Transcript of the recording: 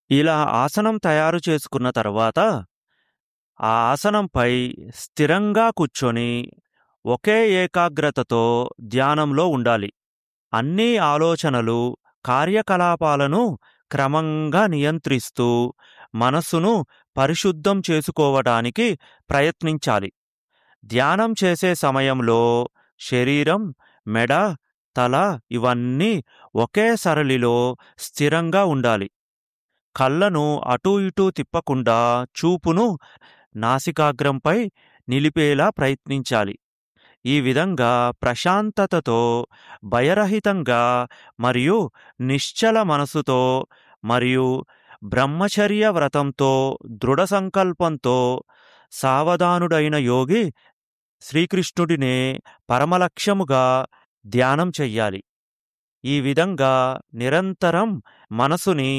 ఇలా ఆసనం తయారు చేసుకున్న తర్వాత ఆ ఆసనంపై స్థిరంగా కూర్చొని ఒకే ఏకాగ్రతతో ధ్యానంలో ఉండాలి అన్ని ఆలోచనలు కార్యకలాపాలను క్రమంగా నియంత్రిస్తూ మనస్సును పరిశుద్ధం చేసుకోవటానికి ప్రయత్నించాలి ధ్యానం చేసే సమయంలో శరీరం మెడ తల ఇవన్నీ ఒకే సరళిలో స్థిరంగా ఉండాలి కళ్ళను అటూ ఇటూ తిప్పకుండా చూపును నాసికాగ్రంపై నిలిపేలా ప్రయత్నించాలి ఈ విధంగా ప్రశాంతతతో భయరహితంగా మరియు నిశ్చల మనసుతో మరియు బ్రహ్మచర్య వ్రతంతో దృఢ సంకల్పంతో సావధానుడైన యోగి శ్రీకృష్ణుడినే పరమలక్ష్యముగా ధ్యానం చెయ్యాలి ఈ విధంగా నిరంతరం మనసుని